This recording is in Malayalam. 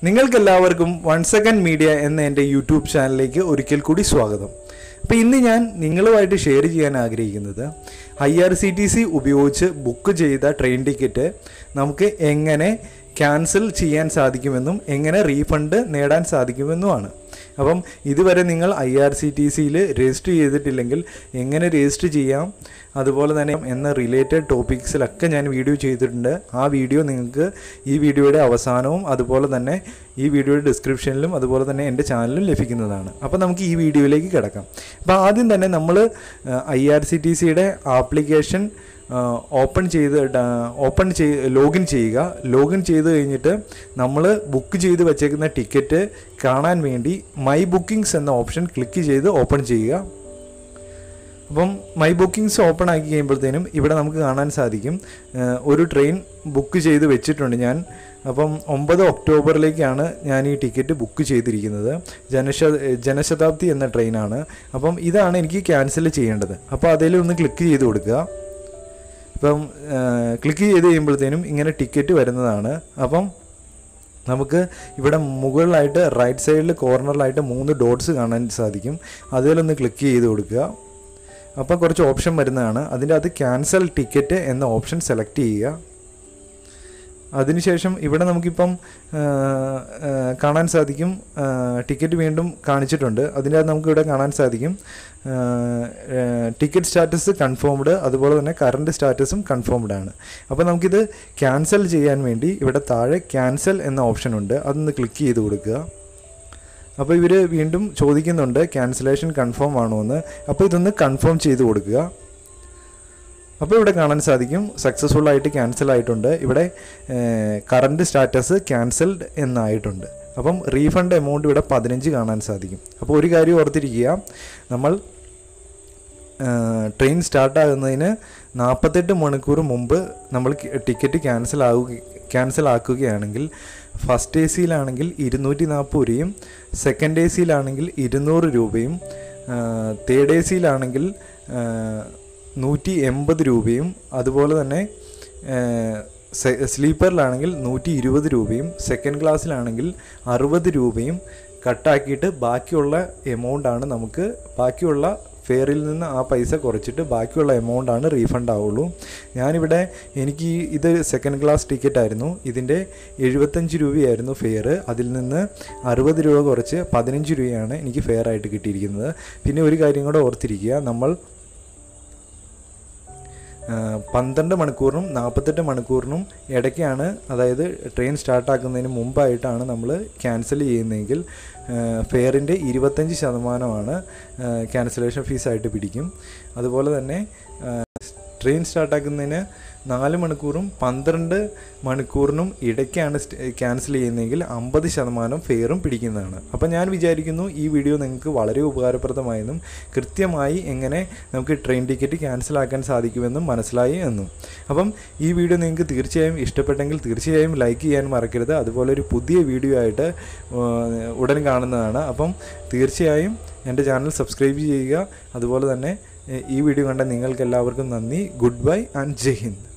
നിങ്ങൾക്കെല്ലാവർക്കും വൺ സെക്കൻഡ് മീഡിയ എന്ന എൻ്റെ യൂട്യൂബ് ചാനലിലേക്ക് ഒരിക്കൽ കൂടി സ്വാഗതം അപ്പോൾ ഇന്ന് ഞാൻ നിങ്ങളുമായിട്ട് ഷെയർ ചെയ്യാൻ ആഗ്രഹിക്കുന്നത് I R C T C ഉപയോഗിച്ച് ബുക്ക് ചെയ്ത ട്രെയിൻ ടിക്കറ്റ് നമുക്ക് എങ്ങനെ ക്യാൻസൽ ചെയ്യാൻ സാധിക്കുമെന്നും എങ്ങനെ റീഫണ്ട് നേടാൻ സാധിക്കുമെന്നുമാണ് അപ്പം ഇതുവരെ നിങ്ങൾ ഐ ആർ സി ടി സിയിൽ രജിസ്റ്റർ ചെയ്തിട്ടില്ലെങ്കിൽ എങ്ങനെ രജിസ്റ്റർ ചെയ്യാം അതുപോലെ തന്നെ എന്ന റിലേറ്റഡ് ടോപ്പിക്സിലൊക്കെ ഞാൻ വീഡിയോ ചെയ്തിട്ടുണ്ട് ആ വീഡിയോ നിങ്ങൾക്ക് ഈ വീഡിയോയുടെ അവസാനവും അതുപോലെ തന്നെ ഈ വീഡിയോയുടെ ഡിസ്ക്രിപ്ഷനിലും അതുപോലെ തന്നെ എൻ്റെ ചാനലിലും ലഭിക്കുന്നതാണ് അപ്പോൾ നമുക്ക് ഈ വീഡിയോയിലേക്ക് കിടക്കാം അപ്പോൾ ആദ്യം തന്നെ നമ്മൾ ഐ ആർ സി ടി സിയുടെ ആപ്ലിക്കേഷൻ ഓപ്പൺ ചെയ്ത് ഓപ്പൺ ചെയ് ലോഗിൻ ചെയ്യുക ലോഗിൻ ചെയ്ത് കഴിഞ്ഞിട്ട് നമ്മൾ ബുക്ക് ചെയ്ത് വെച്ചേക്കുന്ന ടിക്കറ്റ് കാണാൻ വേണ്ടി മൈ ബുക്കിംഗ്സ് എന്ന ഓപ്ഷൻ ക്ലിക്ക് ചെയ്ത് ഓപ്പൺ ചെയ്യുക അപ്പം മൈ ബുക്കിംഗ്സ് ഓപ്പൺ ആക്കി കഴിയുമ്പോഴത്തേനും ഇവിടെ നമുക്ക് കാണാൻ സാധിക്കും ഏഹ് ഒരു ട്രെയിൻ ബുക്ക് ചെയ്ത് വെച്ചിട്ടുണ്ട് ഞാൻ അപ്പം ഒമ്പത് ഒക്ടോബറിലേക്കാണ് ഞാൻ ഈ ടിക്കറ്റ് ബുക്ക് ചെയ്തിരിക്കുന്നത് ജനശ ജനശതാബ്ദി എന്ന ട്രെയിനാണ് അപ്പം ഇതാണ് എനിക്ക് ക്യാൻസൽ ചെയ്യേണ്ടത് അപ്പോൾ അതിൽ ഒന്ന് ക്ലിക്ക് ചെയ്ത് കൊടുക്കുക ഇപ്പം ക്ലിക്ക് ചെയ്ത് കഴിയുമ്പോഴത്തേനും ഇങ്ങനെ ടിക്കറ്റ് വരുന്നതാണ് അപ്പം നമുക്ക് ഇവിടെ മുകളിലായിട്ട് റൈറ്റ് സൈഡിൽ കോർണറിലായിട്ട് മൂന്ന് ഡോട്ട്സ് കാണാൻ സാധിക്കും അതിലൊന്ന് ക്ലിക്ക് ചെയ്ത് കൊടുക്കുക അപ്പോൾ കുറച്ച് ഓപ്ഷൻ വരുന്നതാണ് അതിൻ്റെ അത് ക്യാൻസൽ ടിക്കറ്റ് എന്ന ഓപ്ഷൻ സെലക്ട് ചെയ്യുക അതിനുശേഷം ഇവിടെ നമുക്കിപ്പം ആ, ആ, കാണാൻ സാധിക്കും ടിക്കറ്റ് വീണ്ടും കാണിച്ചിട്ടുണ്ട് അതിൻ്റെ അത് നമുക്ക് ഇവിടെ കാണാൻ സാധിക്കും ടിക്കറ്റ് സ്റ്റാറ്റസ് കൺഫേംഡ് അതുപോലെ തന്നെ കറണ്ട് സ്റ്റാറ്റസും കൺഫേംഡ് ആണ് അപ്പോൾ നമുക്കിത് ക്യാൻസൽ ചെയ്യാൻ വേണ്ടി ഇവിടെ താഴെ ക്യാൻസൽ എന്ന ഓപ്ഷൻ ഉണ്ട് അതൊന്ന് ക്ലിക്ക് ചെയ്ത് കൊടുക്കുക അപ്പോൾ ഇവർ വീണ്ടും ചോദിക്കുന്നുണ്ട് ക്യാൻസലേഷൻ കൺഫേം ആണോ എന്ന് അപ്പോൾ ഇതൊന്ന് കൺഫേം ചെയ്ത് കൊടുക്കുക അപ്പോൾ ഇവിടെ കാണാൻ സാധിക്കും സക്സസ്ഫുൾ ആയിട്ട് ക്യാൻസൽ ആയിട്ടുണ്ട് ഇവിടെ കറണ്ട് സ്റ്റാറ്റസ് ക്യാൻസൽഡ് എന്നായിട്ടുണ്ട് അപ്പം റീഫണ്ട് എമൗണ്ട് ഇവിടെ പതിനഞ്ച് കാണാൻ സാധിക്കും അപ്പോൾ ഒരു കാര്യം ഓർത്തിരിക്കുക നമ്മൾ ട്രെയിൻ സ്റ്റാർട്ടാകുന്നതിന് നാൽപ്പത്തെട്ട് മണിക്കൂർ മുമ്പ് നമ്മൾ ടിക്കറ്റ് ക്യാൻസൽ ആവുക ക്യാൻസൽ ആക്കുകയാണെങ്കിൽ ഫസ്റ്റ് എ സിയിലാണെങ്കിൽ ഇരുന്നൂറ്റി നാൽപ്പത് രൂപയും സെക്കൻഡ് എ സിയിലാണെങ്കിൽ ഇരുന്നൂറ് രൂപയും തേർഡ് എ സിയിലാണെങ്കിൽ നൂറ്റി എൺപത് രൂപയും അതുപോലെ തന്നെ സ്ലീപ്പറിലാണെങ്കിൽ നൂറ്റി ഇരുപത് രൂപയും സെക്കൻഡ് ക്ലാസ്സിലാണെങ്കിൽ അറുപത് രൂപയും കട്ടാക്കിയിട്ട് ബാക്കിയുള്ള എമൗണ്ടാണ് നമുക്ക് ബാക്കിയുള്ള ഫെയറിൽ നിന്ന് ആ പൈസ കുറച്ചിട്ട് ബാക്കിയുള്ള എമൗണ്ടാണ് റീഫണ്ട് ആവുള്ളൂ ഞാനിവിടെ എനിക്ക് ഈ ഇത് സെക്കൻഡ് ക്ലാസ് ടിക്കറ്റ് ആയിരുന്നു ഇതിൻ്റെ എഴുപത്തഞ്ച് രൂപയായിരുന്നു ഫെയർ അതിൽ നിന്ന് അറുപത് രൂപ കുറച്ച് പതിനഞ്ച് രൂപയാണ് എനിക്ക് ഫെയർ ആയിട്ട് കിട്ടിയിരിക്കുന്നത് പിന്നെ ഒരു കാര്യം കൂടെ ഓർത്തിരിക്കുക നമ്മൾ പന്ത്രണ്ട് മണിക്കൂറിനും നാൽപ്പത്തെട്ട് മണിക്കൂറിനും ഇടയ്ക്കാണ് അതായത് ട്രെയിൻ സ്റ്റാർട്ടാക്കുന്നതിന് മുമ്പായിട്ടാണ് നമ്മൾ ക്യാൻസൽ ചെയ്യുന്നതെങ്കിൽ ഫെയറിൻ്റെ ഇരുപത്തഞ്ച് ശതമാനമാണ് ക്യാൻസലേഷൻ ഫീസായിട്ട് പിടിക്കും അതുപോലെ തന്നെ ട്രെയിൻ സ്റ്റാർട്ടാക്കുന്നതിന് നാല് മണിക്കൂറും പന്ത്രണ്ട് മണിക്കൂറിനും ഇടയ്ക്കാണ് ക്യാൻസൽ ചെയ്യുന്നതെങ്കിൽ അമ്പത് ശതമാനം ഫെയറും പിടിക്കുന്നതാണ് അപ്പം ഞാൻ വിചാരിക്കുന്നു ഈ വീഡിയോ നിങ്ങൾക്ക് വളരെ ഉപകാരപ്രദമായെന്നും കൃത്യമായി എങ്ങനെ നമുക്ക് ട്രെയിൻ ടിക്കറ്റ് ക്യാൻസൽ ആക്കാൻ സാധിക്കുമെന്നും മനസ്സിലായി എന്നും അപ്പം ഈ വീഡിയോ നിങ്ങൾക്ക് തീർച്ചയായും ഇഷ്ടപ്പെട്ടെങ്കിൽ തീർച്ചയായും ലൈക്ക് ചെയ്യാൻ മറക്കരുത് അതുപോലെ ഒരു പുതിയ വീഡിയോ ആയിട്ട് ഉടൻ കാണുന്നതാണ് അപ്പം തീർച്ചയായും എൻ്റെ ചാനൽ സബ്സ്ക്രൈബ് ചെയ്യുക അതുപോലെ തന്നെ ഈ വീഡിയോ കണ്ട നിങ്ങൾക്ക് എല്ലാവർക്കും നന്ദി good bye and Jai Hind